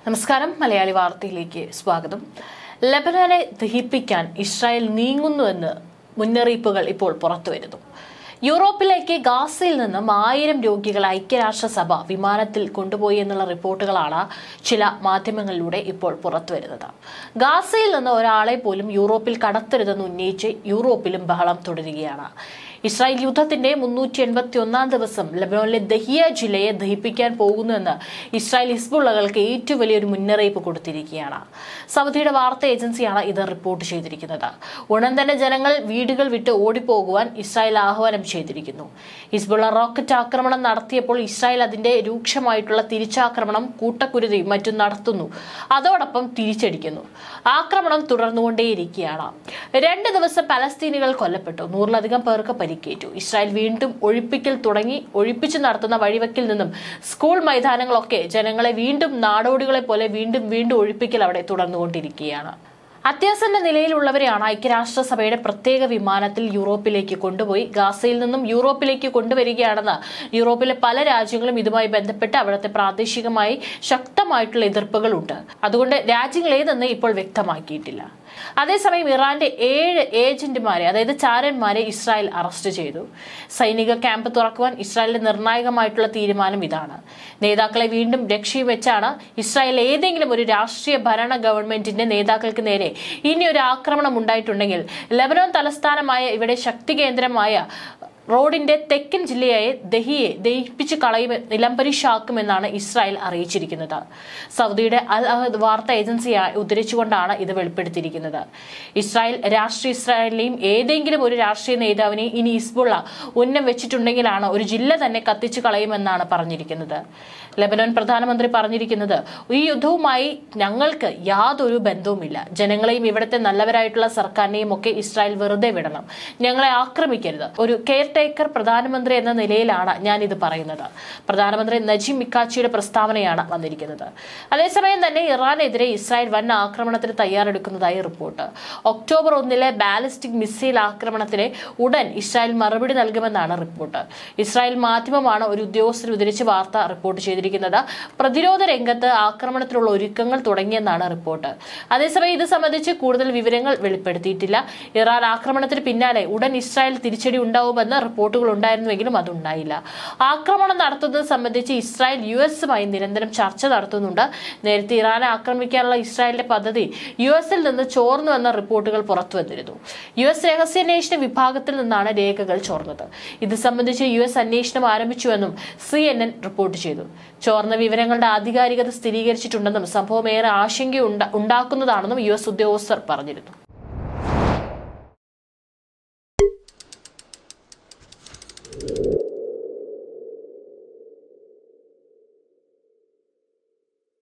നമസ്കാരം മലയാളി വാർത്തയിലേക്ക് സ്വാഗതം ലബനാനെ ദഹിപ്പിക്കാൻ ഇസ്രായേൽ നീങ്ങുന്നുവെന്ന് മുന്നറിയിപ്പുകൾ ഇപ്പോൾ പുറത്തുവരുന്നു യൂറോപ്പിലേക്ക് ഗാസയിൽ നിന്നും ആയിരം രോഗികൾ ഐക്യരാഷ്ട്രസഭ വിമാനത്തിൽ കൊണ്ടുപോയി എന്നുള്ള റിപ്പോർട്ടുകളാണ് ചില മാധ്യമങ്ങളിലൂടെ ഇപ്പോൾ പുറത്തുവരുന്നത് ഗാസയിൽ നിന്ന് ഒരാളെ പോലും യൂറോപ്പിൽ കടത്തരുതെന്ന് ഉന്നയിച്ച് യൂറോപ്പിലും ബഹളം തുടരുകയാണ് ഇസ്രായേൽ യുദ്ധത്തിന്റെ മുന്നൂറ്റി എൺപത്തി ഒന്നാം ദിവസം ലബനോനിലെ ദഹിയ ജില്ലയെ ദഹിപ്പിക്കാൻ പോകുന്നുവെന്ന് ഇസ്രായേൽ ഹിസ്ബുള്ളകൾക്ക് ഏറ്റവും വലിയൊരു മുന്നറിയിപ്പ് കൊടുത്തിരിക്കുകയാണ് സൗദിയുടെ വാർത്താ ഏജൻസിയാണ് ഇത് റിപ്പോർട്ട് ചെയ്തിരിക്കുന്നത് ഉടൻ തന്നെ ജനങ്ങൾ വീടുകൾ വിട്ട് ഓടിപ്പോകുവാൻ ഇസ്രായേൽ ആഹ്വാനം ചെയ്തിരിക്കുന്നു ഹിസ്ബുള്ള റോക്കറ്റ് ആക്രമണം നടത്തിയപ്പോൾ ഇസ്രായേൽ അതിന്റെ രൂക്ഷമായിട്ടുള്ള തിരിച്ചാക്രമണം കൂട്ടക്കുരുതിയും മറ്റും നടത്തുന്നു അതോടൊപ്പം തിരിച്ചടിക്കുന്നു ആക്രമണം തുടർന്നുകൊണ്ടേയിരിക്കുകയാണ് രണ്ട് ദിവസം പലസ്തീനികൾ കൊല്ലപ്പെട്ടു നൂറിലധികം പേർക്ക് പരിക്കേറ്റു ഇസ്രായേൽ വീണ്ടും ഒഴിപ്പിക്കൽ തുടങ്ങി ഒഴിപ്പിച്ചു നടത്തുന്ന വഴിവെക്കിൽ നിന്നും സ്കൂൾ മൈതാനങ്ങളൊക്കെ ജനങ്ങളെ വീണ്ടും നാടോടികളെ പോലെ വീണ്ടും വീണ്ടും ഒഴിപ്പിക്കൽ അവിടെ തുടർന്നുകൊണ്ടിരിക്കുകയാണ് അത്യാസന്ന നിലയിലുള്ളവരെയാണ് ഐക്യരാഷ്ട്രസഭയുടെ പ്രത്യേക വിമാനത്തിൽ യൂറോപ്പിലേക്ക് കൊണ്ടുപോയി ഗാസയിൽ നിന്നും യൂറോപ്പിലേക്ക് കൊണ്ടുവരികയാണെന്ന് യൂറോപ്പിലെ പല രാജ്യങ്ങളും ഇതുമായി ബന്ധപ്പെട്ട് അവിടുത്തെ പ്രാദേശികമായി ശക്തമായിട്ടുള്ള എതിർപ്പുകളുണ്ട് അതുകൊണ്ട് രാജ്യങ്ങൾ ഏതെന്ന് ഇപ്പോൾ വ്യക്തമാക്കിയിട്ടില്ല അതേസമയം ഇറാന്റെ ഏഴ് ഏജന്റുമാരെ അതായത് ചാരന്മാരെ ഇസ്രായേൽ അറസ്റ്റ് ചെയ്തു സൈനിക ക്യാമ്പ് തുറക്കുവാൻ ഇസ്രായേലിന്റെ നിർണായകമായിട്ടുള്ള തീരുമാനം ഇതാണ് നേതാക്കളെ വീണ്ടും ലക്ഷ്യം വെച്ചാണ് ഇസ്രായേൽ ഏതെങ്കിലും ഒരു രാഷ്ട്രീയ ഭരണ ഗവൺമെന്റിന്റെ നേതാക്കൾക്ക് നേരെ ഇനി ഒരു ആക്രമണം ഉണ്ടായിട്ടുണ്ടെങ്കിൽ ലബനോൻ തലസ്ഥാനമായ ഇവിടെ ശക്തി കേന്ദ്രമായ റോഡിന്റെ തെക്കൻ ജില്ലയായ ദഹിയെ ദഹിപ്പിച്ച് കളയും നിലംപരിശാക്കുമെന്നാണ് ഇസ്രായേൽ അറിയിച്ചിരിക്കുന്നത് സൗദിയുടെ അൽ അഹദ് വാർത്താ ഏജൻസിയെ ഉദ്ധരിച്ചുകൊണ്ടാണ് ഇത് വെളിപ്പെടുത്തിയിരിക്കുന്നത് ഇസ്രായേൽ രാഷ്ട്രീയ ഇസ്രായേലിനെയും ഏതെങ്കിലും ഒരു രാഷ്ട്രീയ നേതാവിനെയും ഇനി ഇസ്ബുള്ള ഉന്നം വെച്ചിട്ടുണ്ടെങ്കിലാണ് ഒരു ജില്ല തന്നെ കത്തിച്ചു കളയുമെന്നാണ് പറഞ്ഞിരിക്കുന്നത് ലബനോൻ പ്രധാനമന്ത്രി പറഞ്ഞിരിക്കുന്നത് ഈ യുദ്ധവുമായി ഞങ്ങൾക്ക് യാതൊരു ബന്ധവുമില്ല ജനങ്ങളെയും ഇവിടുത്തെ നല്ലവരായിട്ടുള്ള സർക്കാരിനെയും ഒക്കെ ഇസ്രായേൽ വെറുതെ വിടണം ഞങ്ങളെ ആക്രമിക്കരുത് ഒരു കെയർ ടേക്കർ പ്രധാനമന്ത്രി എന്ന നിലയിലാണ് ഞാൻ ഇത് പറയുന്നത് പ്രധാനമന്ത്രി നജീം മിക്കാച്ചിയുടെ പ്രസ്താവനയാണ് വന്നിരിക്കുന്നത് അതേസമയം തന്നെ ഇറാനെതിരെ ഇസ്രായേൽ വൻ ആക്രമണത്തിന് തയ്യാറെടുക്കുന്നതായി റിപ്പോർട്ട് ഒക്ടോബർ ഒന്നിലെ ബാലിസ്റ്റിക് മിസൈൽ ആക്രമണത്തിന് ഉടൻ ഇസ്രായേൽ മറുപടി നൽകുമെന്നാണ് റിപ്പോർട്ട് ഇസ്രായേൽ മാധ്യമമാണ് ഒരു ഉദ്യോഗസ്ഥർ ഉദ്ധരിച്ച് വാർത്ത റിപ്പോർട്ട് ചെയ്തിരിക്കുന്നത് പ്രതിരോധ രംഗത്ത് ആക്രമണത്തിനുള്ള ഒരുക്കങ്ങൾ തുടങ്ങിയെന്നാണ് റിപ്പോർട്ട് അതേസമയം ഇത് സംബന്ധിച്ച് കൂടുതൽ വിവരങ്ങൾ വെളിപ്പെടുത്തിയിട്ടില്ല ഇറാൻ ആക്രമണത്തിന് പിന്നാലെ ഉടൻ ഇസ്രായേൽ തിരിച്ചടി ഉണ്ടാവുമെന്ന് റിപ്പോർട്ടുകൾ ഉണ്ടായിരുന്നുവെങ്കിലും അതുണ്ടായില്ല ആക്രമണം നടത്തുന്നത് സംബന്ധിച്ച് ഇസ്രായേൽ യു എസുമായി നിരന്തരം ചർച്ച നടത്തുന്നുണ്ട് നേരത്തെ ഇറാനെ ആക്രമിക്കാനുള്ള ഇസ്രായേലിന്റെ പദ്ധതി യു എസിൽ നിന്ന് ചോർന്നുവെന്ന റിപ്പോർട്ടുകൾ പുറത്തുവന്നിരുന്നു യു എസ് രഹസ്യാന്വേഷണ വിഭാഗത്തിൽ നിന്നാണ് രേഖകൾ ചോർന്നത് ഇത് സംബന്ധിച്ച് യു എസ് അന്വേഷണം ആരംഭിച്ചുവെന്നും സി എൻ എൻ റിപ്പോർട്ട് ചെയ്തു ചോർന്ന വിവരങ്ങളുടെ ആധികാരികത സ്ഥിരീകരിച്ചിട്ടുണ്ടെന്നും സംഭവം ഏറെ ആശങ്ക ഉണ്ടാക്കുന്നതാണെന്നും യു എസ് ഉദ്യോഗസ്ഥർ പറഞ്ഞിരുന്നു